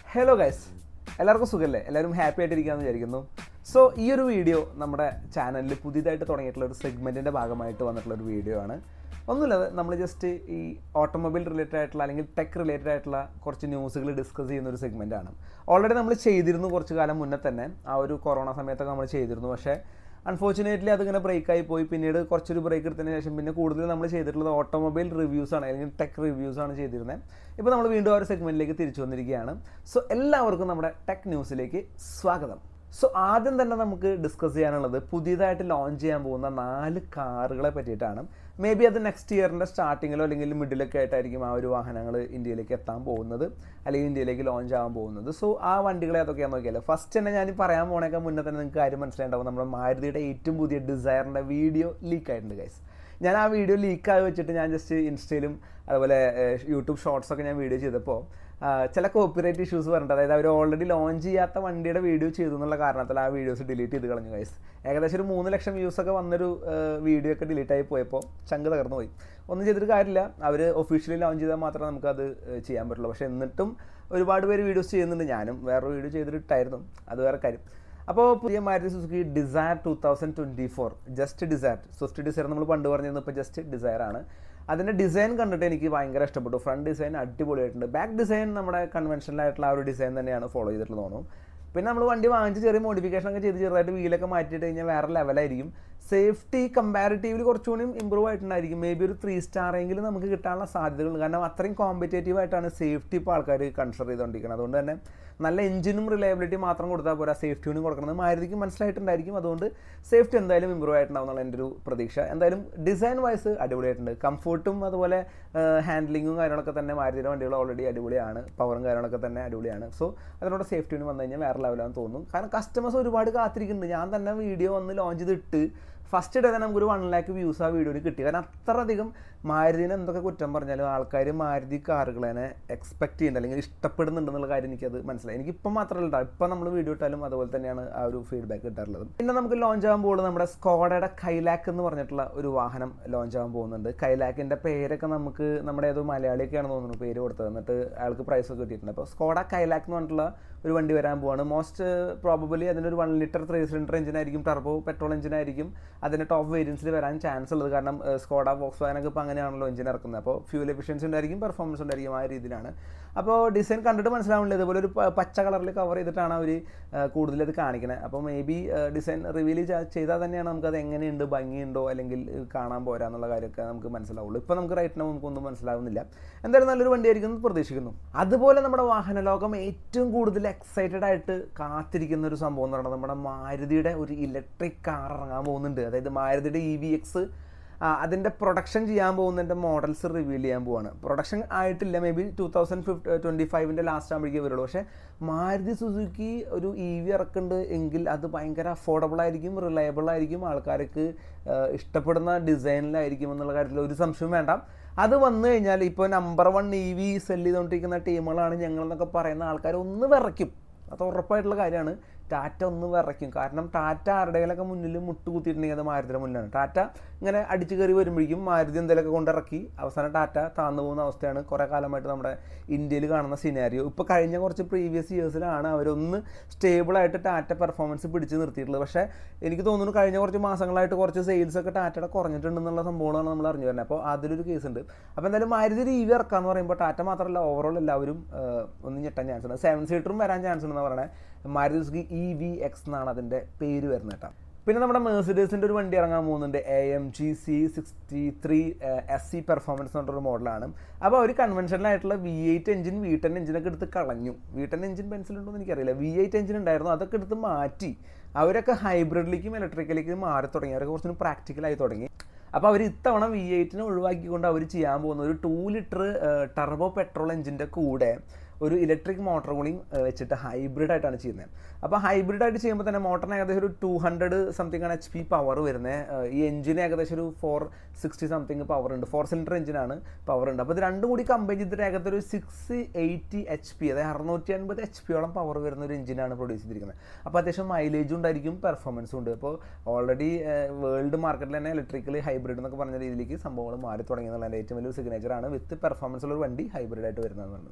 hello guys എല്ലാവർക്കും സുഖമല്ലേ എല്ലാവരും ഹാപ്പി ആയിട്ടിരിക്കാമെന്ന് വിചാരിക്കുന്നു സോ ഈ ഒരു വീഡിയോ നമ്മുടെ ചാനലിൽ പുതിയതായിട്ട് തുടങ്ങിയിട്ടുള്ള ഒരു സെഗ്മെൻറ്റിൻ്റെ ഭാഗമായിട്ട് വന്നിട്ടുള്ള ഒരു വീഡിയോ ആണ് ഒന്നുമില്ല നമ്മൾ ജസ്റ്റ് ഈ ഓട്ടോമൊബൈൽ റിലേറ്റഡ് ആയിട്ടുള്ള അല്ലെങ്കിൽ ടെക് റിലേറ്റഡ് ആയിട്ടുള്ള കുറച്ച് ന്യൂസുകൾ ഡിസ്കസ് ചെയ്യുന്ന ഒരു സെഗ്മെൻ്റ് ആണ് ഓൾറെഡി നമ്മൾ ചെയ്തിരുന്നു കുറച്ച് കാലം മുന്നേ തന്നെ ആ ഒരു കൊറോണ സമയത്തൊക്കെ നമ്മൾ ചെയ്തിരുന്നു പക്ഷേ അൺഫോർച്ചുനേറ്റ്ലി അതിങ്ങനെ ബ്രേക്ക് ആയി പോയി പിന്നീട് കുറച്ചൊരു ബ്രേക്ക് എടുത്തതിന് ശേഷം പിന്നെ കൂടുതൽ നമ്മൾ ചെയ്തിട്ടുള്ളത് ഓട്ടോമൊബൈൽ റിവ്യൂസ് ആണ് അല്ലെങ്കിൽ ടെക് റിവ്യൂസ് ആണ് ചെയ്തിരുന്നത് ഇപ്പോൾ നമ്മൾ വീണ്ടും ആ ഒരു സെഗ്മെൻറ്റിലേക്ക് തിരിച്ചു വന്നിരിക്കുകയാണ് സോ എല്ലാവർക്കും നമ്മുടെ ടെക് ന്യൂസിലേക്ക് സ്വാഗതം സോ ആദ്യം തന്നെ നമുക്ക് ഡിസ്കസ് ചെയ്യാനുള്ളത് പുതിയതായിട്ട് ലോഞ്ച് ചെയ്യാൻ പോകുന്ന നാല് കാറുകളെ പറ്റിയിട്ടാണ് മേ ബി അത് നെക്സ്റ്റ് ഇയറിൻ്റെ സ്റ്റാർട്ടിങ്ങിലോ അല്ലെങ്കിൽ മിഡിലൊക്കെ ആയിട്ടായിരിക്കും ആ ഒരു വാഹനങ്ങൾ ഇന്ത്യയിലേക്ക് എത്താൻ പോകുന്നത് അല്ലെങ്കിൽ ഇന്ത്യയിലേക്ക് ലോഞ്ച് ആവാൻ പോകുന്നത് സോ ആ വണ്ടികളെ അതൊക്കെയാണെന്ന് നോക്കിയാലോ ഫസ്റ്റ് തന്നെ ഞാൻ ഈ പറയാൻ പോണേക്കാൾ മുന്നേ തന്നെ നിങ്ങൾക്ക് കാര്യം മനസ്സിലായിട്ടുണ്ടാവും നമ്മുടെ മാരുതിയുടെ ഏറ്റവും പുതിയ ഡിസയറിൻ്റെ വീഡിയോ ലീക്ക് ആയിട്ടുണ്ട് ഗൈസ് ഞാൻ ആ വീഡിയോ ലീക്കായി വെച്ചിട്ട് ഞാൻ ജസ്റ്റ് ഇൻസ്റ്റയിലും അതുപോലെ യൂട്യൂബ് ഷോർട്സൊക്കെ ഞാൻ വീഡിയോ ചെയ്തപ്പോൾ ചില കോപ്പിറൈറ്റ് ഇഷ്യൂസ് പറഞ്ഞിട്ട് അതായത് അവർ ഓൾറെഡി ലോഞ്ച് ചെയ്യാത്ത വണ്ടിയുടെ വീഡിയോ ചെയ്തു എന്നുള്ള കാരണത്തിൽ ആ വീഡിയോസ് ഡിലീറ്റ് ചെയ്ത് കളഞ്ഞു ഗൈസ് ഏകദേശം ഒരു മൂന്ന് ലക്ഷം വ്യൂസ് ഒക്കെ വന്നൊരു വീഡിയോ ഒക്കെ ഡിലീറ്റ് ആയി പോയപ്പോൾ ചങ്ക് തകർന്നു പോയി ഒന്നും ചെയ്തിട്ട് കാര്യമില്ല അവർ ഒഫീഷ്യലി ലോഞ്ച് ചെയ്താൽ മാത്രമേ നമുക്കത് ചെയ്യാൻ പറ്റുള്ളൂ പക്ഷേ എന്നിട്ടും ഒരുപാട് പേര് വീഡിയോസ് ചെയ്യുന്നുണ്ട് ഞാനും വേറൊരു വീഡിയോ ചെയ്തിട്ടായിരുന്നു അത് വേറെ കാര്യം അപ്പോൾ പുതിയ Maruti Suzuki Dzire two thousand twenty four just Dzire Swift Dzire നമ്മൾ പണ്ട് പറഞ്ഞിരുന്നു ഇപ്പോൾ ജസ്റ്റ് ഡിസയർ ആണ് അതിൻ്റെ ഡിസൈൻ കണ്ടിട്ട് എനിക്ക് ഭയങ്കര ഇഷ്ടപ്പെട്ടു ഫ്രണ്ട് ഡിസൈൻ അടിപൊളിയായിട്ടുണ്ട് ബാക്ക് ഡിസൈൻ നമ്മുടെ കൺവെൻഷനൽ ആയിട്ടുള്ള ആ ഒരു ഡിസൈൻ തന്നെയാണ് ഫോളോ ചെയ്തിട്ടുള്ളത് തോന്നുന്നു പിന്നെ നമ്മൾ വണ്ടി വാങ്ങിച്ച് ചെറിയ മോഡിഫിക്കേഷൻ ഒക്കെ ചെയ്ത് ചെറുതായിട്ട് വീലൊക്കെ മാറ്റിയിട്ട് കഴിഞ്ഞാൽ വേറെ ലെവലായിരിക്കും സേഫ്റ്റി കമ്പാരിറ്റീവ്ലി കുറച്ചുകൂടി ഇമ്പ്രൂവ് ആയിട്ടുണ്ടായിരിക്കും മേ ബി ഒരു ത്രീ സ്റ്റാർ എങ്കിലും നമുക്ക് കിട്ടാനുള്ള സാധ്യതകളുണ്ട് കാരണം അത്രയും കോമ്പറ്റേറ്റീവ് ആയിട്ടാണ് സേഫ്റ്റി ഇപ്പോൾ ആൾക്കാർ കൺസിഡർ ചെയ്തുകൊണ്ടിരിക്കുന്നത് അതുകൊണ്ട് തന്നെ നല്ല എഞ്ചിനും റിലയബിലിറ്റി മാത്രം കൊടുത്താൽ പോരാ സേഫ്റ്റിയും കൊടുക്കണം മാരുതിക്ക് മനസ്സിലായിട്ടുണ്ടായിരിക്കും അതുകൊണ്ട് സേഫ്റ്റി എന്തായാലും ഇമ്പ്രൂവ് ആയിട്ടുണ്ടാവും എന്നുള്ള എൻ്റെ ഒരു പ്രതീക്ഷ എന്തായാലും ഡിസൈൻ വൈസ് അടിപൊളിയായിട്ടുണ്ട് കംഫർട്ടും അതുപോലെ ഹാൻഡ്ലിങ്ങും കാര്യങ്ങളൊക്കെ തന്നെ മാരുതിയുടെ വണ്ടികൾ ഓൾറെഡി അടിപൊളിയാണ് പവറും കാര്യങ്ങളൊക്കെ തന്നെ അടിപൊളിയാണ് സോ അതിനോട് സേഫ്റ്റിയും വന്നു കഴിഞ്ഞാൽ വേറെ ലെവലാണെന്ന് തോന്നുന്നു കാരണം കസ്റ്റമേഴ്സ് ഒരുപാട് കാത്തിരിക്കുന്നുണ്ട് ഞാൻ തന്നെ വീഡിയോ വന്ന് ലോഞ്ച് ചെയ്തിട്ട് ഫസ്റ്റ് ഡേ തന്നെ നമുക്കൊരു വൺ ലാക്ക് വ്യൂസ് ആ വീഡിയോയിൽ കിട്ടി കാരണം അത്രയധികം മാരുതിനെ എന്തൊക്കെ കുറ്റം പറഞ്ഞാലും ആൾക്കാർ മാരുതി കാറുകളെ എക്സ്പെക്ട് ചെയ്യുന്നുണ്ട് അല്ലെങ്കിൽ ഇഷ്ടപ്പെടുന്നുണ്ടെന്നുള്ള കാര്യം എനിക്കത് മനസ്സിലായി എനിക്കിപ്പം മാത്രമല്ല ഇപ്പം നമ്മൾ വീഡിയോ ഇട്ടാലും അതുപോലെ തന്നെയാണ് ആ ഒരു ഫീഡ്ബാക്ക് കിട്ടാറുള്ളത് പിന്നെ നമുക്ക് ലോഞ്ച് ആകാൻ പോകുന്നത് നമ്മുടെ സ്കോഡയുടെ കൈലാക്ക് എന്ന് പറഞ്ഞിട്ടുള്ള ഒരു വാഹനം ലോഞ്ച് ആകാൻ പോകുന്നുണ്ട് കൈലാക്കിൻ്റെ പേരൊക്കെ നമുക്ക് നമ്മുടെ ഏതോ മലയാളിയൊക്കെയാണ് തോന്നുന്നു പേര് കൊടുത്തത് എന്നിട്ട് അയാൾക്ക് പ്രൈസ് ഒക്കെ കിട്ടിയിട്ടുണ്ട് അപ്പോൾ സ്കോഡ കൈലാക്ക് എന്ന് പറഞ്ഞിട്ടുള്ള ഒരു വണ്ടി വരാൻ പോവാണ് മോസ്റ്റ് പ്രോബബിലി അതിനൊരു one litre three cylinder engine ആയിരിക്കും ടർബോ പെട്രോൾ എഞ്ചിൻ ആയിരിക്കും അതിൻ്റെ ടോപ്പ് വേരിയൻസിൽ വരാൻ ചാൻസ് ഉള്ളത് കാരണം സ്കോഡ ബോക്സ് വാനൊക്കെ ഇപ്പോൾ അങ്ങനെയാണല്ലോ എഞ്ചിൻ ഇറക്കുന്നത് അപ്പോൾ ഫ്യൂൽ എഫിഷ്യൻസി ഉണ്ടായിരിക്കും പെർഫോമൻസ് ഉണ്ടായിരിക്കും ആ രീതിയിലാണ് അപ്പോൾ ഡിസൈൻ കണ്ടിട്ട് മനസ്സിലാവുന്നില്ല ഇതുപോലെ ഒരു പച്ച കളറിൽ കവർ ചെയ്തിട്ടാണ് അവർ കൂടുതൽ അത് കാണിക്കുന്നത് അപ്പോൾ മേ ബി ഡിസൈൻ റിവീൽ ചെയ്താൽ തന്നെയാണ് നമുക്കത് എങ്ങനെയുണ്ട് ഭംഗിയുണ്ടോ അല്ലെങ്കിൽ കാണാൻ പോരാ എന്നുള്ള കാര്യമൊക്കെ നമുക്ക് മനസ്സിലാവുള്ളൂ ഇപ്പോൾ നമുക്ക് റൈറ്റിനോ നമുക്കൊന്നും മനസ്സിലാവുന്നില്ല എന്തായാലും നല്ലൊരു വണ്ടിയായിരിക്കും എന്ന് പ്രതീക്ഷിക്കുന്നു അതുപോലെ നമ്മുടെ വാഹന ലോകം ഏറ്റവും കൂടുതൽ എക്സൈറ്റഡ് ആയിട്ട് കാത്തിരിക്കുന്ന ഒരു സംഭവം എന്ന് പറയുന്നത് നമ്മുടെ മാരുതിയുടെ ഒരു ഇലക്ട്രിക് കാർ ഇറങ്ങാൻ പോകുന്നുണ്ട് അതായത് മാരുതിയുടെ ഇ വി എക്സ് അതിൻ്റെ പ്രൊഡക്ഷൻ ചെയ്യാൻ പോകുന്നതിൻ്റെ മോഡൽസ് റിവീൽ ചെയ്യാൻ പോവാണ് പ്രൊഡക്ഷൻ ആയിട്ടില്ല maybe two thousand fifty twenty ഫൈവിൻ്റെ ലാസ്റ്റ് ആകുമ്പോഴേക്കേ വരുള്ളൂ പക്ഷേ മാരുതി സുസുക്കി ഒരു ഇ വി ഇറക്കുന്നുണ്ട് എങ്കിൽ അത് ഭയങ്കര അഫോർഡബിൾ ആയിരിക്കും റിലയബിൾ ആയിരിക്കും ആൾക്കാർക്ക് ഇഷ്ടപ്പെടുന്ന ഡിസൈനിലായിരിക്കും എന്നുള്ള കാര്യത്തിൽ ഒരു സംശയവും വേണ്ട അത് വന്നു കഴിഞ്ഞാൽ ഇപ്പോൾ number one E V sell ചെയ്തുകൊണ്ടിരിക്കുന്ന ടീമുകളാണ് ഞങ്ങളെന്നൊക്കെ പറയുന്ന ആൾക്കാർ ഒന്ന് വിറയ്ക്കും അത് ഉറപ്പായിട്ടുള്ള കാര്യമാണ് ടാറ്റ ഒന്ന് വിറയ്ക്കും കാരണം ടാറ്റ ആരുടെയൊക്കെ മുന്നിൽ മുട്ടുകുത്തിയിട്ടുണ്ടെങ്കിൽ അത് മാരുതിയുടെ മുന്നിലാണ് ടാറ്റ ഇങ്ങനെ അടിച്ചു കയറി വരുമ്പോഴേക്കും മാരുതി എന്തെങ്കിലുമൊക്കെ കൊണ്ടിറക്കി അവസാനം ടാറ്റ താന്നു പോകുന്ന അവസ്ഥയാണ് കുറേ കാലമായിട്ട് നമ്മുടെ ഇന്ത്യയിൽ കാണുന്ന സിനാരിയോ ഇപ്പോൾ കഴിഞ്ഞ കുറച്ച് പ്രീവിയസ് ഇയേഴ്സിലാണ് അവരൊന്ന് സ്റ്റേബിളായിട്ട് ടാറ്റ പെർഫോമൻസ് പിടിച്ച് നിർത്തിയിട്ടുള്ളത് പക്ഷേ എനിക്ക് തോന്നുന്നു കഴിഞ്ഞ കുറച്ച് മാസങ്ങളായിട്ട് കുറച്ച് സെയിൽസ് ഒക്കെ ടാറ്റയുടെ കുറഞ്ഞിട്ടുണ്ടെന്നുള്ള സംഭവമാണ് നമ്മൾ അറിഞ്ഞു വരുന്നത് അപ്പോൾ അതിലൊരു കേസ് ഉണ്ട് അപ്പോൾ എന്തായാലും മാരുതി ഒരു ഇ വി ഇറക്കാന്ന് പറയുമ്പോൾ ടാറ്റ മാത്രമല്ല ഓവറോൾ എല്ലാവരും ഒന്ന് ഞെട്ടാൻ ചാൻസ് ഉണ്ട് സെവൻ സീറ്ററും വരാൻ ചാൻസ് ഉണ്ടെന്ന് പറയുന്നത് Maruti Suzuki E V X എന്നാണ് അതിൻ്റെ പേര് വരുന്നത് കേട്ടോ പിന്നെ നമ്മുടെ മേഴ്സിഡേസിൻ്റെ ഒരു വണ്ടി ഇറങ്ങാൻ പോകുന്നുണ്ട് A M G C sixty three S C performance എന്ന് പറഞ്ഞൊരു മോഡലാണ് അപ്പോൾ അവർ കൺവെൻഷനലായിട്ടുള്ള V eight engine V ten എഞ്ചിനൊക്കെ എടുത്ത് കളഞ്ഞു വി ടെൻ എഞ്ചിൻ പെൻസിലുണ്ടോ എന്ന് എനിക്കറിയില്ല വി എയ്റ്റ് എഞ്ചിൻ ഉണ്ടായിരുന്നു അതൊക്കെ എടുത്ത് മാറ്റി അവരൊക്കെ ഹൈബ്രിഡിലേക്കും ഇലക്ട്രിക്കലിലേക്കും മാറി തുടങ്ങി അവരൊക്കെ കുറച്ചും പ്രാക്ടിക്കലായി തുടങ്ങി അപ്പോൾ അവർ ഇത്തവണ വി എയ്റ്റിനെ ഒഴിവാക്കിക്കൊണ്ട് അവർ ചെയ്യാൻ പോകുന്ന ഒരു ടു ലിറ്റർ ടർബോ പെട്രോൾ എഞ്ചിൻ്റെ കൂടെ ഒരു ഇലക്ട്രിക് മോട്ടർ കൂടി വെച്ചിട്ട് ഹൈബ്രിഡ് ആയിട്ടാണ് ചെയ്യുന്നത് അപ്പോൾ ഹൈബ്രിഡ് ആയിട്ട് ചെയ്യുമ്പോൾ തന്നെ മോട്ടറിന് ഏകദേശം ഒരു ടു ഹൺഡ്രഡ് സംതിങ് ആണ് എച്ച് പി പവർ വരുന്നത് ഈ എഞ്ചിന് ഏകദേശം ഒരു ഫോർ സിക്സ്റ്റി സംതിങ് പവർ ഉണ്ട് ഫോർ സിലിണ്ടർ എഞ്ചിനാണ് പവർ ഉണ്ട് അപ്പോൾ ഇത് രണ്ടും കൂടി കമ്പൈൻ ചെയ്തിട്ട് ഏകദേശം ഒരു സിക്സ് എയ്റ്റി എച്ച് പി അതായത് അറുന്നൂറ്റി അൻപത് എച്ച് പിയോളം പവർ വരുന്ന ഒരു എഞ്ചിനാണ് പ്രൊഡ്യൂസ് ചെയ്തിരിക്കുന്നത് അപ്പോൾ അത്യാവശ്യം മൈലേജും ഉണ്ടായിരിക്കും പെർഫോമൻസും ഉണ്ട് അപ്പോൾ ഓൾറെഡി വേൾഡ് മാർക്കറ്റിൽ തന്നെ ഇലക്ട്രിക്കൽ ഹൈബ്രിഡ് എന്നൊക്കെ പറഞ്ഞ രീതിയിലേക്ക് സംഭവങ്ങൾ മാറി തുടങ്ങി എന്നുള്ളതിൻ്റെ ഏറ്റവും വലിയ സിഗ്നേച്ചറാണ് വിത്ത് പെർഫോമൻസ് ഉള്ള ഒരു വണ്ടി ഹൈബ്രിഡ് ആയിട്ട് വരുന്നത് പറയുന്നത്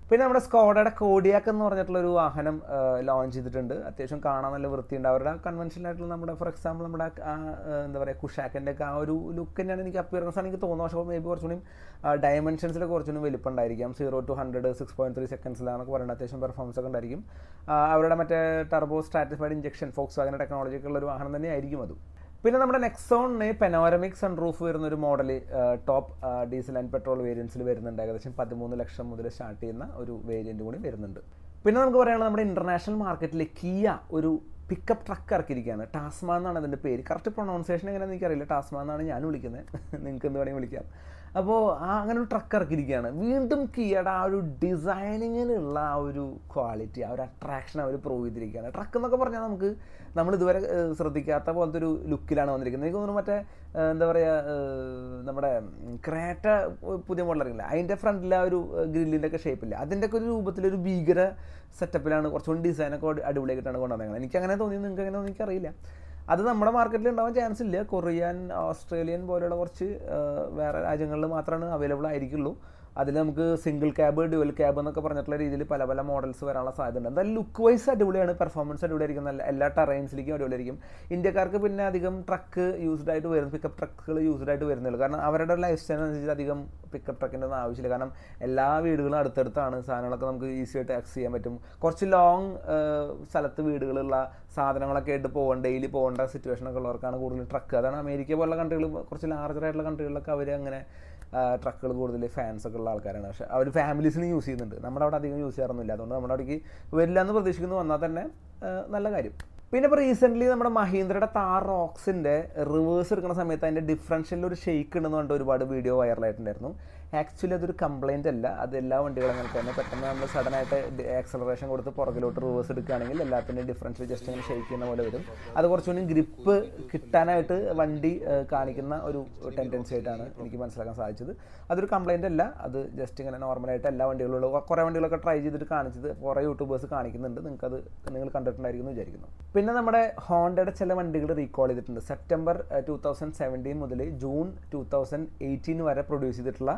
പിന്നെ നമ്മുടെ സ്കോഡയുടെ കോഡിയാക്ക് എന്ന് പറഞ്ഞിട്ടുള്ള ഒരു വാഹനം ലോഞ്ച് ചെയ്തിട്ടുണ്ട് അത്യാവശ്യം കാണാൻ നല്ല വൃത്തിയുണ്ട് അവരുടെ കൺവെൻഷനൽ ആയിട്ടുള്ള നമ്മുടെ ഫോർ എക്സാമ്പിൾ നമ്മുടെ ആ, ആ, എന്താ പറയുക കുഷാക്കിൻ്റെ ഒക്കെ ആ ഒരു ലുക്ക് തന്നെയാണ് എനിക്ക് അപ്പിയറൻസ് ആണ് എനിക്ക് തോന്നുന്നത് പക്ഷേ മേ ബി കുറച്ചുകൂടി ഡയമെൻഷൻസിൽ കുറച്ചുകൂടി വലിപ്പം ഉണ്ടായിരിക്കാം zero to hundred six point three സെക്കൻഡ്സിലാണെന്നൊക്കെ പറയുന്നത് അത്യാവശ്യം പെർഫോമൻസ് ഒക്കെ ഉണ്ടായിരിക്കും ആ, അവരുടെ മറ്റേ turbo stratified injection Volkswagen technology ഒക്കെ ഉള്ള ഒരു വാഹനം തന്നെ ആയിരിക്കും അതും പിന്നെ നമ്മുടെ നെക്സോണിന് പെനോരമിക് സൺ റൂഫ് വരുന്ന ഒരു model top diesel and petrol വേരിയൻസിൽ വരുന്നുണ്ട് ഏകദേശം പതിമൂന്ന് ലക്ഷം മുതൽ സ്റ്റാർട്ട് ചെയ്യുന്ന ഒരു വേരിയൻറ്റ് കൂടി വരുന്നുണ്ട് പിന്നെ നമുക്ക് പറയാനുള്ളത് നമ്മുടെ ഇൻ്റർനാഷണൽ മാർക്കറ്റിൽ കിയ ഒരു പിക്കപ്പ് ട്രക്ക് ഇറക്കിയിരിക്കുകയാണ് ടാസ്മ എന്നാണ് അതിൻ്റെ പേര് കറക്റ്റ് പ്രൊണൗൺസിയേഷൻ എങ്ങനെയാണെന്ന് എനിക്കറിയില്ല ടാസ്മ എന്നാണ് ഞാൻ വിളിക്കുന്നത് നിങ്ങൾക്ക് എന്ത് വേണമെങ്കിൽ വിളിക്കാം അപ്പോൾ ആ അങ്ങനെ ഒരു ട്രക്ക് ഇറക്കിയിരിക്കുകയാണ് വീണ്ടും കിയയുടെ ആ ഒരു ഡിസൈനിങ്ങിനുള്ള ആ ഒരു ക്വാളിറ്റി ആ ഒരു അട്രാക്ഷൻ അവർ പ്രൂവ് ചെയ്തിരിക്കുകയാണ് ട്രക്ക് എന്നൊക്കെ പറഞ്ഞാൽ നമുക്ക് നമ്മൾ ഇതുവരെ ഏഹ്, ശ്രദ്ധിക്കാത്ത പോലത്തെ ഒരു ലുക്കിലാണ് വന്നിരിക്കുന്നത് എനിക്ക് തോന്നുന്നു മറ്റേ ഏഹ്, എന്താ പറയുക ഏഹ്, നമ്മുടെ ക്രേറ്റ പുതിയ മോഡൽ ഇറങ്ങില്ല അതിൻ്റെ ഫ്രണ്ടിൽ ആ ഒരു ഗ്രില്ലിൻ്റെ ഒക്കെ ഷേപ്പില്ല അതിൻ്റെ ഒക്കെ ഒരു രൂപത്തിലൊരു ഭീകര സെറ്റപ്പിലാണ് കുറച്ചുകൂടി ഡിസൈനൊക്കെ അടിപൊളിയായിട്ടാണ് കൊണ്ടുവന്നത് എനിക്ക് അങ്ങനെ തോന്നി നിങ്ങൾക്ക് അങ്ങനെ തോന്നി എനിക്കറിയില്ല അത് നമ്മുടെ മാർക്കറ്റിൽ ഉണ്ടാവാൻ ചാൻസ് ഇല്ല കൊറിയൻ ഓസ്ട്രേലിയൻ പോലെയുള്ള കുറച്ച് ആ, വേറെ രാജ്യങ്ങളിൽ മാത്രമാണ് അവൈലബിൾ ആയിരിക്കുള്ളൂ അതിൽ നമുക്ക് സിംഗിൾ ക്യാബ് ഡ്യുവൽ ക്യാബ് എന്നൊക്കെ പറഞ്ഞിട്ടുള്ള രീതിയിൽ പല പല മോഡൽസ് വരാനുള്ള സാധ്യതയുണ്ട് എന്തായാലും ലുക്ക് വൈസ് അടിപൊളിയാണ് പെർഫോമൻസ് അടിപൊളിയായിരിക്കും നല്ല എല്ലാ ടെറൈൻസിലേക്കും അടിപൊളിയായിരിക്കും ഇന്ത്യക്കാർക്ക് പിന്നെ അധികം ട്രക്ക് യൂസ്ഡ് ആയിട്ട് വരുന്നു പിക്കപ്പ് ട്രക്കുകൾ യൂസ്ഡ് ആയിട്ട് വരുന്നില്ല കാരണം അവരുടെ ലൈഫ് സ്റ്റൈൽ അനുസരിച്ച് അധികം പിക്കപ്പ് ട്രക്കിൻ്റെ ഒന്നും ആവശ്യമില്ല കാരണം എല്ലാ വീടുകളും അടുത്തടുത്താണ് സാധനങ്ങളൊക്കെ നമുക്ക് ഈസി ആയിട്ട് ആക്സസ് ചെയ്യാൻ പറ്റും കുറച്ച് ലോങ് സ്ഥലത്ത് വീടുകളുള്ള സാധനങ്ങളൊക്കെ ആയിട്ട് പോകേണ്ട ഡെയിലി പോകേണ്ട സിറ്റുവേഷൻ ഒക്കെ ഉള്ളവർക്കാണ് കൂടുതൽ ട്രക്ക് അതാണ് അമേരിക്ക പോലുള്ള കൺട്രികൾ കുറച്ച് ലാർജർ ആയിട്ടുള്ള കൺട്രികളിലൊക്കെ അവർ അങ്ങനെ ട്രക്കുകൾ കൂടുതൽ ഫാൻസ് ഒക്കെ ഉള്ള ആൾക്കാരാണ് പക്ഷേ അവർ ഫാമിലീസിന് യൂസ് ചെയ്യുന്നുണ്ട് നമ്മുടെ അവിടെ അധികം യൂസ് ചെയ്യാറൊന്നുമില്ല അതുകൊണ്ട് നമ്മുടെ അവിടേക്ക് വരില്ല എന്ന് പ്രതീക്ഷിക്കുന്നു വന്നാൽ തന്നെ ആ, നല്ല കാര്യം പിന്നെ ഇപ്പോൾ റീസെൻ്റ്ലി നമ്മുടെ മഹീന്ദ്രയുടെ താർ റോക്സിൻ്റെ റിവേഴ്സ് എടുക്കുന്ന സമയത്ത് അതിൻ്റെ ഡിഫറൻഷ്യലിൽ ഒരു ഷെയ്ക്ക് ഉണ്ടെന്ന് പറഞ്ഞിട്ട് ഒരുപാട് വീഡിയോ വൈറലായിട്ടുണ്ടായിരുന്നു ആക്ച്വലി അതൊരു കംപ്ലൈൻറ്റ് അല്ല അത് എല്ലാ വണ്ടികളും അങ്ങനെ തന്നെ പെട്ടെന്ന് നമ്മൾ സഡൻ ആയിട്ട് ആക്സലറേഷൻ കൊടുത്ത് പുറകിലോട്ട് റിവേഴ്സ് എടുക്കുകയാണെങ്കിൽ എല്ലാത്തിൻ്റെയും ഡിഫറൻഷ്യൽ ജസ്റ്റ് ഇങ്ങനെ ഷെയ്ക്ക് ചെയ്യുന്ന പോലെ വരും അത് കുറച്ചുകൂടി ഗ്രിപ്പ് കിട്ടാനായിട്ട് വണ്ടി ആ, കാണിക്കുന്ന ഒരു ടെൻഡൻസി ആയിട്ടാണ് എനിക്ക് മനസ്സിലാക്കാൻ സാധിച്ചത് അതൊരു കംപ്ലൈൻറ്റ് അല്ല അത് ജസ്റ്റ് ഇങ്ങനെ നോർമലായിട്ട് എല്ലാ വണ്ടികളിലും കുറേ വണ്ടികളൊക്കെ ട്രൈ ചെയ്തിട്ട് കാണിച്ചത് കുറേ യൂട്യൂബേഴ്സ് കാണിക്കുന്നുണ്ട് നിങ്ങൾക്കത് നിങ്ങൾ കണ്ടിട്ടുണ്ടായിരിക്കും എന്ന് വിചാരിക്കുന്നു പിന്നെ നമ്മുടെ ഹോണ്ടയുടെ ചില വണ്ടികൾ റീകോൾ ചെയ്തിട്ടുണ്ട് സെപ്റ്റംബർ ടു തൗസൻഡ് സെവൻറ്റീൻ മുതൽ ജൂൺ ടു തൗസൻഡ് എയ്റ്റീൻ വരെ പ്രൊഡ്യൂസ് ചെയ്തിട്ടുള്ള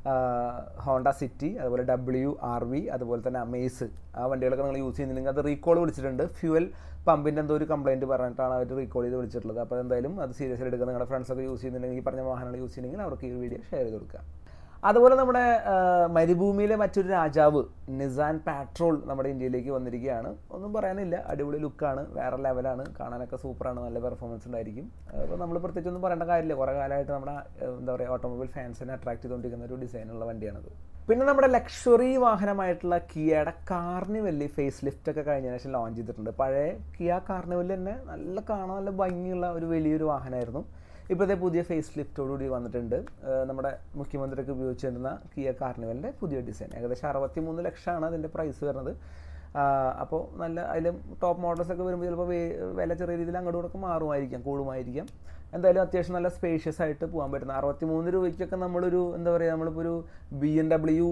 ഹോണ്ട സിറ്റി അതുപോലെ ഡബ്ല്യു ആർ വി അതുപോലെ തന്നെ അമേസ് ആ വണ്ടികളൊക്കെ നിങ്ങൾ യൂസ് ചെയ്യുന്നുണ്ടെങ്കിൽ അത് റീകോൾ വിളിച്ചിട്ടുണ്ട് ഫ്യൂവൽ പമ്പിൻ്റെ എന്തോ ഒരു കംപ്ലയിൻറ്റ് പറഞ്ഞിട്ടാണ് അവർ റീകോൾ ചെയ്ത് വിളിച്ചിട്ടുള്ളത് അപ്പോൾ എന്തായാലും അത് സീരിയസ് എടുക്കുക നിങ്ങളുടെ ഫ്രണ്ട്സൊക്കെ യൂസ് ചെയ്യുന്നുണ്ടെങ്കിൽ ഈ പറഞ്ഞ വാഹനങ്ങൾ യൂസ് ചെയ്യുന്നെങ്കിൽ അവർക്ക് ഈ വീഡിയോ ഷെയർ ചെയ്ത് കൊടുക്കുക അതുപോലെ നമ്മുടെ ആ, മരുഭൂമിയിലെ മറ്റൊരു രാജാവ് നിസാൻ പാട്രോൾ നമ്മുടെ ഇന്ത്യയിലേക്ക് വന്നിരിക്കുകയാണ് ഒന്നും പറയാനില്ല അടിപൊളി ലുക്കാണ് വേറെ ലെവലാണ് കാണാനൊക്കെ സൂപ്പറാണ് നല്ല പെർഫോമൻസ് ഉണ്ടായിരിക്കും അപ്പോൾ നമ്മൾ പ്രത്യേകിച്ച് ഒന്നും പറയേണ്ട കാര്യമില്ല കുറേ കാലമായിട്ട് നമ്മുടെ ആ, എന്താ പറയുക ഓട്ടോമൊബൈൽ ഫാൻസിനെ അട്രാക്ട് ചെയ്തുകൊണ്ടിരിക്കുന്ന ഒരു ഡിസൈനുള്ള വണ്ടിയാണത് പിന്നെ നമ്മുടെ ലക്ഷറി വാഹനമായിട്ടുള്ള കിയയുടെ കാർണിവല് ഫേസ് ലിഫ്റ്റ് ഒക്കെ കഴിഞ്ഞ ശേഷം ലോഞ്ച് ചെയ്തിട്ടുണ്ട് പഴയ കിയ കാർണിവൽ തന്നെ നല്ല കാണാൻ നല്ല ഭംഗിയുള്ള ഒരു വലിയൊരു വാഹനമായിരുന്നു ഇപ്പോഴത്തെ പുതിയ ഫേസ് ലിഫ്റ്റോടുകൂടി വന്നിട്ടുണ്ട് ഏഹ് നമ്മുടെ മുഖ്യമന്ത്രിക്ക് ഉപയോഗിച്ചിരുന്ന കിയ കാർണിവലിൻ്റെ പുതിയ ഡിസൈൻ ഏകദേശം അറുപത്തി മൂന്ന് ലക്ഷമാണ് അതിൻ്റെ പ്രൈസ് വരുന്നത് അപ്പോൾ നല്ല അതിലും ടോപ്പ് മോഡൽസ് ഒക്കെ വരുമ്പോൾ ചിലപ്പോൾ വില ചെറിയ രീതിയിൽ അങ്ങോട്ടും ഇങ്ങോട്ടൊക്കെ മാറുമായിരിക്കാം കൂടുമായിരിക്കാം എന്തായാലും അത്യാവശ്യം നല്ല സ്പേഷ്യസ് ആയിട്ട് പോകാൻ പറ്റുന്ന അറുപത്തി മൂന്ന് രൂപയ്ക്കൊക്കെ നമ്മളൊരു എന്താ പറയുക നമ്മളിപ്പോൾ ഒരു B M W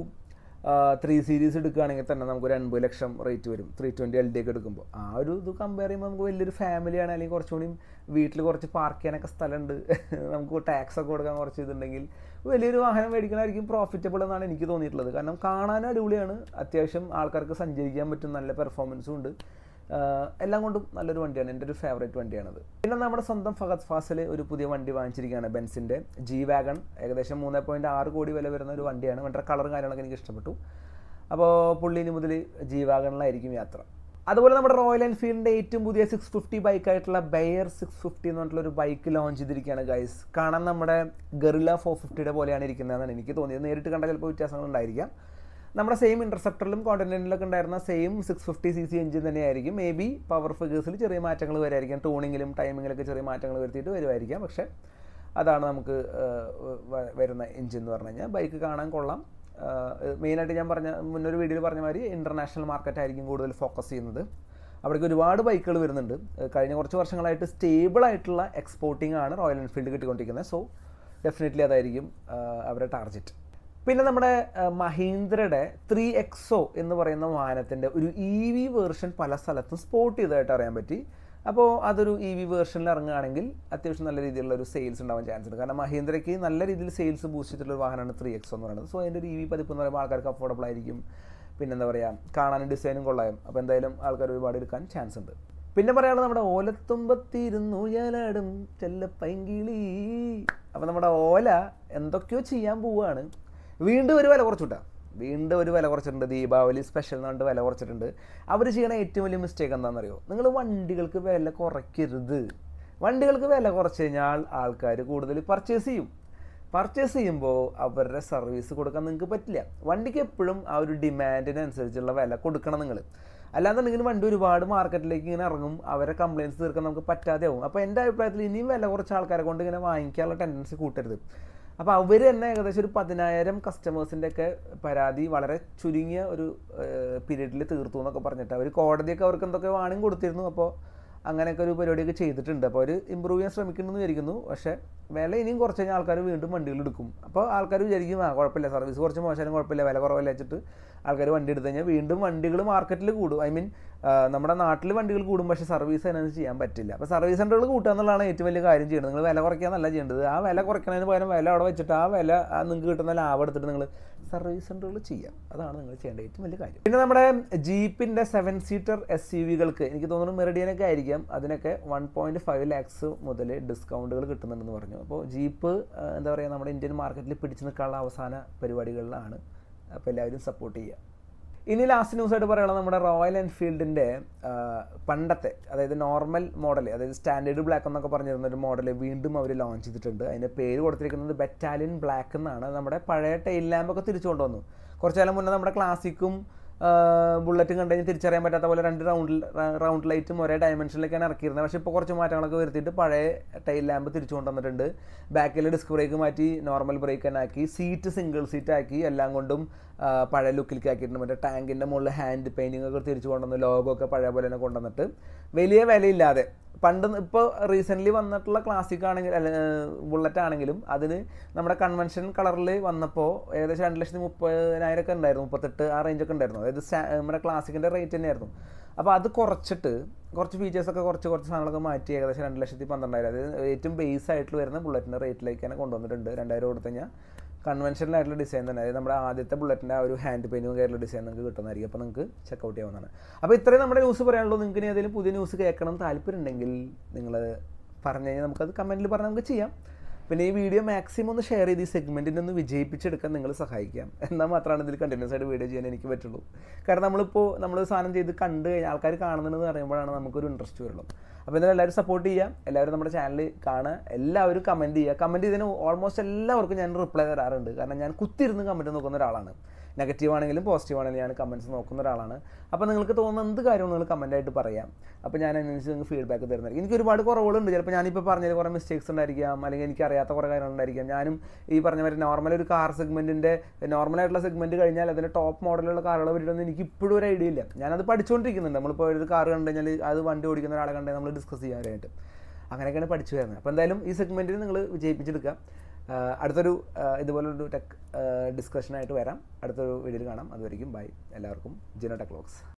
three series എടുക്കുകയാണെങ്കിൽ തന്നെ നമുക്കൊരു എൺപത് ലക്ഷം റേറ്റ് വരും ത്രീ ട്വൻറ്റി എൽ ഡി ഒക്കെ എടുക്കുമ്പോൾ ആ ഒരു ഇത് കമ്പയർ ചെയ്യുമ്പോൾ നമുക്ക് വലിയൊരു ഫാമിലിയാണ് അല്ലെങ്കിൽ കുറച്ചുകൂടി വീട്ടിൽ കുറച്ച് പാർക്ക് ചെയ്യാനൊക്കെ സ്ഥലമുണ്ട് നമുക്ക് ടാക്സ് ഒക്കെ കൊടുക്കാൻ കുറച്ച് ഇതുണ്ടെങ്കിൽ വലിയൊരു വാഹനം മേടിക്കണമായിരിക്കും പ്രോഫിറ്റബിൾ എന്നാണ് എനിക്ക് തോന്നിയിട്ടുള്ളത് കാരണം കാണാനും അടിപൊളിയാണ് അത്യാവശ്യം ആൾക്കാർക്ക് സഞ്ചരിക്കാൻ പറ്റും നല്ല പെർഫോമൻസും ഉണ്ട് ആഹ് എല്ലാം കൊണ്ടും നല്ലൊരു വണ്ടിയാണ് എൻ്റെ ഒരു ഫേവറേറ്റ് വണ്ടിയാണത് പിന്നെ നമ്മുടെ സ്വന്തം ഫഹദ് ഫാസിൽ ഒരു പുതിയ വണ്ടി വാങ്ങിച്ചിരിക്കുകയാണ് ബെൻസിൻ്റെ ജി വാഗൺ ഏകദേശം മൂന്ന് പോയിൻറ്റ് ആറ് കോടി വില വരുന്ന ഒരു വണ്ടിയാണ് വണ്ടിയുടെ കളറും കാര്യങ്ങളൊക്കെ എനിക്ക് ഇഷ്ടപ്പെട്ടു അപ്പോൾ പുള്ളി ഇനി മുതൽ ജി വാഗണിലായിരിക്കും യാത്ര അതുപോലെ നമ്മുടെ റോയൽ എൻഫീൽഡിൻ്റെ ഏറ്റവും പുതിയ സിക്സ് ഫിഫ്റ്റി ബൈക്കായിട്ടുള്ള ബെയർ സിക്സ് ഫിഫ്റ്റി എന്ന് പറഞ്ഞിട്ടുള്ള ഒരു ബൈക്ക് ലോഞ്ച് ചെയ്തിരിക്കുകയാണ് ഗൈസ് കാണാൻ നമ്മുടെ ഗറില ഫോർ ഫിഫ്റ്റിയുടെ പോലെയാണ് ഇരിക്കുന്നതെന്നാണ് എനിക്ക് തോന്നിയത് നേരിട്ട് കണ്ട ചിലപ്പോൾ വ്യത്യാസങ്ങൾ ഉണ്ടായിരിക്കാം നമ്മുടെ സെയിം ഇൻ്റർസെപ്റ്ററിലും കോണ്ടിനെൻറ്റിലൊക്കെ ഉണ്ടായിരുന്ന same six fifty C C engine തന്നെയായിരിക്കും മേ ബി പവർ ഫിഗേഴ്സിൽ ചെറിയ മാറ്റങ്ങൾ വരുമായിരിക്കാം ടൂണിങ്ങിലും ടൈമിങ്ങിലൊക്കെ ചെറിയ മാറ്റങ്ങൾ വരുത്തിയിട്ട് വരുമായിരിക്കാം പക്ഷേ അതാണ് നമുക്ക് ഏഹ്, വ- വരുന്ന എഞ്ചിൻ എന്ന് പറഞ്ഞു കഴിഞ്ഞാൽ ബൈക്ക് കാണാൻ കൊള്ളാം മെയിനായിട്ട് ഞാൻ പറഞ്ഞ മുന്നൊരു വീഡിയോയിൽ പറഞ്ഞ മാതിരി ഇൻ്റർനാഷണൽ മാർക്കറ്റ് ആയിരിക്കും കൂടുതൽ ഫോക്കസ് ചെയ്യുന്നത് അവിടേക്ക് ഒരുപാട് ബൈക്കുകൾ വരുന്നുണ്ട് ഏഹ്, കഴിഞ്ഞ കുറച്ച് വർഷങ്ങളായിട്ട് സ്റ്റേബിൾ ആയിട്ടുള്ള എക്സ്പോർട്ടിംഗ് ആണ് റോയൽ എൻഫീൽഡ് കിട്ടിക്കൊണ്ടിരിക്കുന്നത് സോ ഡെഫിനറ്റ്ലി അതായിരിക്കും ആഹ്, അവരുടെ ടാർഗറ്റ് പിന്നെ നമ്മുടെ ആ, മഹീന്ദ്രയുടെ ത്രീ എക്സോ എന്ന് പറയുന്ന വാഹനത്തിൻ്റെ ഒരു ഇ വി വേർഷൻ പല സ്ഥലത്തും സ്പോട്ട് ചെയ്തതായിട്ട് അറിയാൻ പറ്റി അപ്പോൾ അതൊരു ഇ വി വേർഷനിൽ ഇറങ്ങുകയാണെങ്കിൽ അത്യാവശ്യം നല്ല രീതിയിലുള്ള ഒരു സെയിൽസ് ഉണ്ടാവാൻ ചാൻസ് ഉണ്ട് കാരണം മഹീന്ദ്രയ്ക്ക് നല്ല രീതിയിൽ സെയിൽസ് ബൂസ്റ്റ് ചെയ്തിട്ടുള്ള ഒരു വാഹനമാണ് ത്രീ എക്സോ എന്ന് പറയുന്നത് സോ അതിൻ്റെ ഒരു ഇ വി പതിപ്പ് എന്ന് പറയുമ്പോൾ ആൾക്കാർക്ക് അഫോർഡബിൾ ആയിരിക്കും പിന്നെന്താ പറയുക കാണാനും ഡിസൈനും കൊള്ളായും അപ്പോൾ എന്തായാലും ആൾക്കാർ ഒരുപാട് എടുക്കാൻ ചാൻസ് ഉണ്ട് പിന്നെ പറയാനുള്ളത് നമ്മുടെ ഓലത്തുമ്പത്തിരുന്നു ഞാനാടും ചെല്ലപ്പൈങ്കിളി അപ്പോൾ നമ്മുടെ ഓല എന്തൊക്കെയോ ചെയ്യാൻ പോവുകയാണ് വീണ്ടും ഒരു വില കുറച്ചുട്ടാ വീണ്ടും ഒരു വില കുറച്ചിട്ടുണ്ട് ദീപാവലി സ്പെഷ്യൽ എന്ന് പറഞ്ഞിട്ട് വില കുറച്ചിട്ടുണ്ട് അവർ ചെയ്യണ ഏറ്റവും വലിയ മിസ്റ്റേക്ക് എന്താണെന്നറിയോ നിങ്ങൾ വണ്ടികൾക്ക് വില കുറയ്ക്കരുത് വണ്ടികൾക്ക് വില കുറച്ച് കഴിഞ്ഞാൽ ആൾക്കാർ കൂടുതൽ പർച്ചേസ് ചെയ്യും പർച്ചേസ് ചെയ്യുമ്പോൾ അവരുടെ സർവീസ് കൊടുക്കാൻ നിങ്ങൾക്ക് പറ്റില്ല വണ്ടിക്ക് എപ്പോഴും ആ ഒരു ഡിമാൻഡിനനുസരിച്ചുള്ള വില കൊടുക്കണം നിങ്ങൾ അല്ലാന്നുണ്ടെങ്കിൽ വണ്ടി ഒരുപാട് മാർക്കറ്റിലേക്ക് ഇങ്ങനെ ഇറങ്ങും അവരെ കംപ്ലയിൻസ് തീർക്കാൻ നമുക്ക് പറ്റാതെ ആവും അപ്പോൾ എൻ്റെ അഭിപ്രായത്തിൽ ഇനിയും വില കുറച്ച ആൾക്കാരെ കൊണ്ട് ഇങ്ങനെ വാങ്ങിക്കാനുള്ള ടെൻഡൻസി കൂട്ടരുത് അപ്പോൾ അവർ തന്നെ ഏകദേശം ഒരു പതിനായിരം കസ്റ്റമേഴ്സിൻ്റെ ഒക്കെ പരാതി വളരെ ചുരുങ്ങിയ ഒരു പീരീഡിൽ തീർത്തു എന്നൊക്കെ പറഞ്ഞിട്ട് അവർ കോടതിയൊക്കെ അവർക്ക് എന്തൊക്കെ വാണിംഗ് കൊടുത്തിരുന്നു അപ്പോൾ അങ്ങനെയൊക്കെ ഒരു പരിപാടിയൊക്കെ ചെയ്തിട്ടുണ്ട് അപ്പോൾ അവർ ഇമ്പ്രൂവ് ചെയ്യാൻ ശ്രമിക്കുന്നുവെന്ന് വിചാരിക്കുന്നു പക്ഷേ വില ഇനിയും കുറച്ച് കഴിഞ്ഞാൽ ആൾക്കാർ വീണ്ടും വണ്ടികൾ എടുക്കും അപ്പോൾ ആൾക്കാർ വിചാരിക്കും ആ കുഴപ്പമില്ല സർവീസ് കുറച്ച് മോശമായാലും കുഴപ്പമില്ല വില കുറവല്ല വെച്ചിട്ട് ആൾക്കാർ വണ്ടി എടുത്തു കഴിഞ്ഞാൽ വീണ്ടും വണ്ടികൾ മാർക്കറ്റിൽ കൂടും ഐ മീൻ നമ്മുടെ നാട്ടിൽ വണ്ടികൾ കൂടും പക്ഷേ സർവീസ് അതിനനുസരിച്ച് ചെയ്യാൻ പറ്റില്ല അപ്പോൾ സർവീസ് സെൻ്ററുകൾ കൂട്ടുക എന്നുള്ളതാണ് ഏറ്റവും വലിയ കാര്യം ചെയ്യുന്നത് നിങ്ങൾ വില കുറയ്ക്കാന്നല്ല ചെയ്യേണ്ടത് ആ വില കുറയ്ക്കുന്നതിന് പകരം വില അവിടെ വെച്ചിട്ട് ആ വില ആ നിങ്ങൾക്ക് കിട്ടുന്ന ലാഭം എടുത്തിട്ട് നിങ്ങൾ സർവീസ് സെൻ്ററുകൾ ചെയ്യാം അതാണ് നിങ്ങൾ ചെയ്യേണ്ട ഏറ്റവും വലിയ കാര്യം പിന്നെ നമ്മുടെ ജീപ്പിൻ്റെ സെവൻ സീറ്റർ എസ് യു വികൾക്ക് എനിക്ക് തോന്നുന്നു മെറിഡിയനൊക്കെ ആയിരിക്കാം അതിനൊക്കെ വൺ പോയിൻറ്റ് ഫൈവ് ലാക്സ് മുതൽ ഡിസ്കൗണ്ടുകൾ കിട്ടുന്നുണ്ടെന്ന് പറഞ്ഞു അപ്പോൾ ജീപ്പ് എന്താ പറയുക നമ്മുടെ ഇന്ത്യൻ മാർക്കറ്റിൽ പിടിച്ചു നിൽക്കാനുള്ള അവസാന പരിപാടികളിലാണ് അപ്പോൾ എല്ലാവരും സപ്പോർട്ട് ചെയ്യുക ഇനി ലാസ്റ്റ് ന്യൂസ് ആയിട്ട് പറയുന്നത് നമ്മുടെ റോയൽ എൻഫീൽഡിൻ്റെ പണ്ടത്തെ അതായത് നോർമൽ മോഡൽ അതായത് സ്റ്റാൻഡേർഡ് ബ്ലാക്ക് എന്നൊക്കെ പറഞ്ഞിരുന്ന ഒരു മോഡൽ വീണ്ടും അവർ ലോഞ്ച് ചെയ്തിട്ടുണ്ട് അതിൻ്റെ പേര് കൊടുത്തിരിക്കുന്നത് ബറ്റാലിയൻ ബ്ലാക്ക് എന്നാണ് നമ്മുടെ പഴയ ടെയിൽ ലാമ്പൊക്കെ തിരിച്ചു കൊണ്ടുവന്നു കുറച്ചു കാലം മുന്നേ നമ്മുടെ ക്ലാസിക്കും ബുള്ളറ്റും കണ്ടു കഴിഞ്ഞാൽ തിരിച്ചറിയാൻ പറ്റാത്ത പോലെ രണ്ട് റൗണ്ട് റൗണ്ട് ലൈറ്റും ഒരേ ഡയമെൻഷനിലേക്കാണ് ഇറക്കിയിരുന്നത് പക്ഷേ ഇപ്പോൾ കുറച്ച് മാറ്റങ്ങളൊക്കെ വരുത്തിയിട്ട് പഴയ ടൈൽ ലാമ്പ് തിരിച്ചു കൊണ്ടുവന്നിട്ടുണ്ട് ബാക്കിൽ ഡിസ്ക് ബ്രേക്ക് മാറ്റി നോർമൽ ബ്രേക്ക് തന്നെ ആക്കി സീറ്റ് സിംഗിൾ സീറ്റ് ആക്കി എല്ലാം കൊണ്ടും പഴയ ലുക്കിലേക്ക് ആക്കിയിട്ടുണ്ട് മറ്റേ ടാങ്കിൻ്റെ മുകളിൽ ഹാൻഡ് പെയിൻറ്റിംഗ് ഒക്കെ തിരിച്ചു കൊണ്ടുവന്ന് ലോഗോ ഒക്കെ പഴയ പോലെ തന്നെ കൊണ്ടുവന്നിട്ട് വലിയ വിലയില്ലാതെ പണ്ട് ഇപ്പോൾ റീസെൻ്റ്ലി വന്നിട്ടുള്ള ക്ലാസിക് ആണെങ്കിൽ ബുള്ളറ്റ് ആണെങ്കിലും അതിന് നമ്മുടെ കൺവെൻഷൻ കളറിൽ വന്നപ്പോൾ ഏകദേശം രണ്ട് ലക്ഷത്തി മുപ്പതിനായിരം ഒക്കെ ഉണ്ടായിരുന്നു മുപ്പത്തെട്ട് ആ റേഞ്ചൊക്കെ ഉണ്ടായിരുന്നു അതായത് നമ്മുടെ ക്ലാസിക്കിൻ്റെ റേറ്റ് തന്നെയായിരുന്നു അപ്പോൾ അത് കുറച്ചിട്ട് കുറച്ച് ഫീച്ചേഴ്സൊക്കെ കുറച്ച് കുറച്ച് സാധനങ്ങളൊക്കെ മാറ്റി ഏകദേശം രണ്ട് ലക്ഷത്തി പന്ത്രണ്ടായിരം അതായത് ഏറ്റവും ബേസ് ആയിട്ട് വരുന്ന ബുള്ളറ്റിൻ്റെ റേറ്റിലേക്ക് തന്നെ കൊണ്ടുവന്നിട്ടുണ്ട് രണ്ടായിരം കൊടുത്തു കഴിഞ്ഞാൽ കൺവെൻഷനൽ ആയിട്ടുള്ള ഡിസൈൻ തന്നെ അതായത് നമ്മുടെ ആദ്യത്തെ ബുള്ളറ്റിൻ്റെ ആ ഒരു ഹാൻഡ് പെയിനും കയറുള്ള ഡിസൈൻ നിങ്ങൾക്ക് കിട്ടുന്നതായിരിക്കും അപ്പോൾ നിങ്ങൾക്ക് ചെക്കൗട്ട് ചെയ്യാവുന്നതാണ് അപ്പോൾ ഇത്രയും നമ്മുടെ ന്യൂസ് പറയാനുള്ളൂ നിങ്ങൾക്ക് ഇനി ഏതെങ്കിലും പുതിയ ന്യൂസ് കേൾക്കണം താല്പര്യം ഉണ്ടെങ്കിൽ നിങ്ങൾ പറഞ്ഞു കഴിഞ്ഞാൽ നമുക്കത് കമൻറ്റിൽ പറഞ്ഞാൽ നമുക്ക് ചെയ്യാം പിന്നെ ഈ വീഡിയോ മാക്സിമം ഒന്ന് ഷെയർ ചെയ്ത് ഈ സെഗ്മെൻറ്റിനെ ഒന്ന് വിജയിപ്പിച്ചെടുക്കാൻ നിങ്ങൾ സഹായിക്കാം എന്നാൽ മാത്രമാണ് ഇതിൽ കണ്ടിന്യൂസ് ആയിട്ട് വീഡിയോ ചെയ്യാൻ എനിക്ക് പറ്റുള്ളൂ കാരണം നമ്മളിപ്പോൾ നമ്മൾ സാധനം ചെയ്ത് കണ്ട് കഴിഞ്ഞാൽ ആൾക്കാർ കാണുന്നുണ്ടെന്ന് പറയുമ്പോഴാണ് നമുക്കൊരു ഇൻട്രസ്റ്റ് വരുള്ളൂ അപ്പോൾ എന്തായാലും എല്ലാവരും സപ്പോർട്ട് ചെയ്യാം എല്ലാവരും നമ്മുടെ ചാനൽ കാണുക എല്ലാവരും കമൻറ്റ് ചെയ്യുക കമൻറ്റ് ചെയ്തതിന് ഓൾമോസ്റ്റ് എല്ലാവർക്കും ഞാൻ റിപ്ലൈ തരാറുണ്ട് കാരണം ഞാൻ കുത്തിരുന്ന് കമൻറ്റ് നോക്കുന്ന ഒരാളാണ് നെഗറ്റീവ് ആണെങ്കിലും പോസിറ്റീവ് ആണെങ്കിലും ഞാൻ കമൻറ്റ്സ് നോക്കുന്ന ഒരാളാണ് അപ്പോൾ നിങ്ങൾക്ക് തോന്നുന്ന എന്ത് കാര്യവും നിങ്ങൾ കമൻറ്റായിട്ട് പറയാം അപ്പോൾ ഞാൻ അതിനനുസരിച്ച് നിങ്ങൾക്ക് ഫീഡ്ബാക്ക് തരുന്നതായിരിക്കും എനിക്ക് ഒരുപാട് കുറവുകളുണ്ട് ചിലപ്പോൾ ഞാനിപ്പോൾ പറഞ്ഞതിൽ കുറേ മിസ്റ്റേക്സ് ഉണ്ടായിരിക്കാം അല്ലെങ്കിൽ എനിക്ക് അറിയാത്ത കുറേ കാര്യങ്ങളുണ്ടായിരിക്കാം ഞാനും ഈ പറഞ്ഞ മാതിരി നോർമൽ ഒരു കാർ സെഗ്മെൻറ്റിൻ്റെ നോർമലായിട്ടുള്ള സെഗ്മെൻറ്റ് കഴിഞ്ഞാൽ അതിൻ്റെ ടോപ്പ് മോഡലുള്ള കാറുകളെ പറ്റിയിട്ടൊന്നും എനിക്ക് ഇപ്പോഴും ഒരു ഐഡിയ ഇല്ല ഞാനത് പഠിച്ചുകൊണ്ടിരിക്കുന്നുണ്ട് നമ്മളിപ്പോൾ ഒരു കാർ കണ്ടു കഴിഞ്ഞാൽ അത് വണ്ടി ഓടിക്കുന്ന ഒരാളെ കണ്ടാൽ നമ്മൾ ഡിസ്കസ് ചെയ്യാനായിട്ട് അങ്ങനെയൊക്കെയാണ് പഠിച്ചു വരുന്നത് അപ്പോൾ എന്തായാലും ഈ സെഗ്മെൻറ്റിൽ നിങ്ങൾ വിജയിപ്പിച്ചെടുക്കുക അടുത്തൊരു ഇതുപോലൊരു ടെക് ഡിസ്കഷനായിട്ട് വരാം അടുത്തൊരു വീഡിയോയിൽ കാണാം അതുവരെയും ബൈ എല്ലാവർക്കും ജിനോ ടെക് വ്ലോഗ്സ്